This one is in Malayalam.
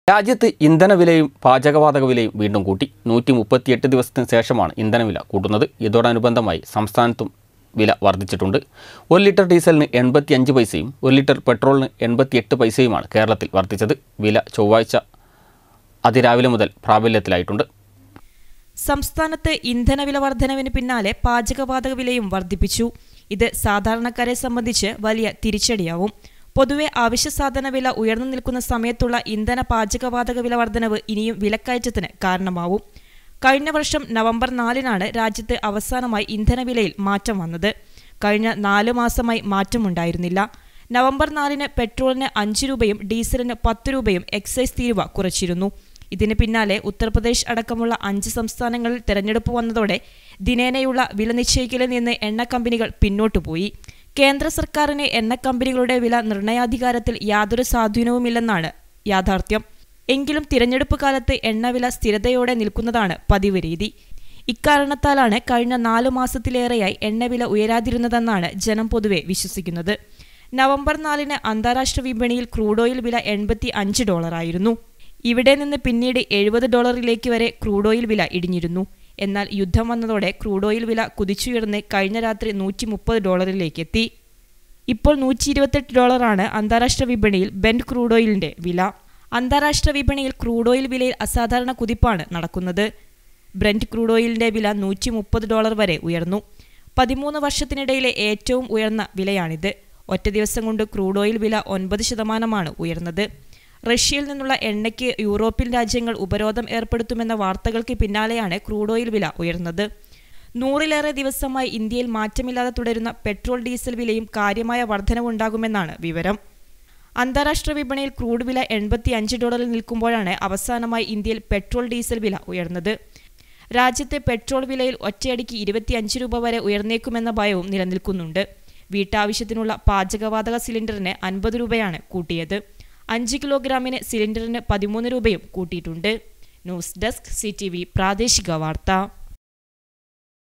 രാജ്യത്ത് ഇന്ധനവിലയും പാചകവാതക വിലയും വീണ്ടും കൂട്ടി നൂറ്റി മുപ്പത്തിയെട്ട് ദിവസത്തിന് ശേഷമാണ് ഇന്ധനവില കൂട്ടുന്നത് ഇതോടനുബന്ധമായി സംസ്ഥാനത്തും വില വർദ്ധിച്ചിട്ടുണ്ട് ഒരു ലിറ്റർ ഡീസലിന് എൺപത്തിയഞ്ച് പൈസയും ഒരു ലിറ്റർ പെട്രോളിന് എൺപത്തിയെട്ട് പൈസയുമാണ് കേരളത്തിൽ വർദ്ധിച്ചത് വില ചൊവ്വാഴ്ച അതിരാവിലെ മുതൽ പ്രാബല്യത്തിലായിട്ടുണ്ട് സംസ്ഥാനത്ത് ഇന്ധനവില വർധനവിന് പിന്നാലെ പാചകവാതക വിലയും വർദ്ധിപ്പിച്ചു ഇത് സാധാരണക്കാരെ സംബന്ധിച്ച് വലിയ തിരിച്ചടിയാവും പൊതുവെ അവശ്യ സാധന വില ഉയർന്നു നിൽക്കുന്ന സമയത്തുള്ള ഇന്ധന പാചകവാതക വില വർധനവ് ഇനിയും വിലക്കയറ്റത്തിന് കാരണമാവും കഴിഞ്ഞ വർഷം നവംബർ നാലിനാണ് രാജ്യത്ത് അവസാനമായി ഇന്ധനവിലയിൽ മാറ്റം വന്നത് കഴിഞ്ഞ നാല് മാസമായി മാറ്റമുണ്ടായിരുന്നില്ല നവംബർ നാലിന് പെട്രോളിന് അഞ്ച് രൂപയും ഡീസലിന് പത്ത് രൂപയും എക്സൈസ് തീരുവ കുറച്ചിരുന്നു ഇതിന് പിന്നാലെ ഉത്തർപ്രദേശ് അടക്കമുള്ള അഞ്ച് സംസ്ഥാനങ്ങളിൽ തെരഞ്ഞെടുപ്പ് വന്നതോടെ ദിനേനയുള്ള വില നിശ്ചയിക്കലിൽ നിന്ന് എണ്ണ കമ്പനികൾ പിന്നോട്ടു പോയി കേന്ദ്ര സർക്കാരിന് എണ്ണ കമ്പനികളുടെ വില നിർണയാധികാരത്തിൽ യാതൊരു സ്വാധീനവുമില്ലെന്നാണ് യാഥാർത്ഥ്യം എങ്കിലും തിരഞ്ഞെടുപ്പ് കാലത്ത് എണ്ണവില സ്ഥിരതയോടെ നിൽക്കുന്നതാണ് പതിവ് രീതി ഇക്കാരണത്താലാണ് കഴിഞ്ഞ നാലു മാസത്തിലേറെയായി എണ്ണവില ഉയരാതിരുന്നതെന്നാണ് ജനം പൊതുവെ വിശ്വസിക്കുന്നത് നവംബർ നാലിന് അന്താരാഷ്ട്ര വിപണിയിൽ ക്രൂഡ് ഓയിൽ വില എൺപത്തി അഞ്ച് ഡോളറായിരുന്നു ഇവിടെ നിന്ന് പിന്നീട് എഴുപത് ഡോളറിലേക്ക് വരെ ക്രൂഡ് ഓയിൽ വില ഇടിഞ്ഞിരുന്നു എന്നാൽ യുദ്ധം വന്നതോടെ ക്രൂഡ് ഓയിൽ വില കുതിച്ചുയർന്ന് കഴിഞ്ഞ രാത്രി നൂറ്റി മുപ്പത് ഡോളറിലേക്ക് എത്തി ഇപ്പോൾ നൂറ്റി ഇരുപത്തെട്ട് ഡോളറാണ് അന്താരാഷ്ട്ര വിപണിയിൽ ബെൻഡ് ക്രൂഡ് ഓയിലിന്റെ വില അന്താരാഷ്ട്ര വിപണിയിൽ ക്രൂഡ് ഓയിൽ വിലയിൽ അസാധാരണ കുതിപ്പാണ് നടക്കുന്നത് ബ്രന്റ് ക്രൂഡ് ഓയിലിന്റെ വില നൂറ്റി മുപ്പത് ഡോളർ വരെ ഉയർന്നു പതിമൂന്ന് വർഷത്തിനിടയിലെ ഏറ്റവും ഉയർന്ന വിലയാണിത് ഒറ്റ ദിവസം കൊണ്ട് ക്രൂഡ് ഓയിൽ വില ഒൻപത് ശതമാനമാണ് ഉയർന്നത് റഷ്യയിൽ നിന്നുള്ള എണ്ണയ്ക്ക് യൂറോപ്യൻ രാജ്യങ്ങൾ ഉപരോധം ഏർപ്പെടുത്തുമെന്ന വാർത്തകൾക്ക് പിന്നാലെയാണ് ക്രൂഡ് ഓയിൽ വില ഉയർന്നത് നൂറിലേറെ ദിവസമായി ഇന്ത്യയിൽ മാറ്റമില്ലാതെ തുടരുന്ന പെട്രോൾ ഡീസൽ വിലയും കാര്യമായ വർധനവുണ്ടാകുമെന്നാണ് വിവരം അന്താരാഷ്ട്ര വിപണിയിൽ ക്രൂഡ് വില എൺപത്തി അഞ്ച് ഡോളറിൽ നിൽക്കുമ്പോഴാണ് അവസാനമായി ഇന്ത്യയിൽ പെട്രോൾ ഡീസൽ വില ഉയർന്നത് രാജ്യത്തെ പെട്രോൾ വിലയിൽ ഒറ്റയടിക്ക് ഇരുപത്തിയഞ്ച് രൂപ വരെ ഉയർന്നേക്കുമെന്ന ഭയവും നിലനിൽക്കുന്നുണ്ട് വീട്ടാവശ്യത്തിനുള്ള പാചകവാതക സിലിണ്ടറിന് അൻപത് രൂപയാണ് കൂട്ടിയത് അഞ്ച് കിലോഗ്രാമിന് സിലിണ്ടറിന് പതിമൂന്ന് രൂപയും കൂട്ടിയിട്ടുണ്ട് ന്യൂസ് ഡെസ്ക് സി പ്രാദേശിക വാർത്ത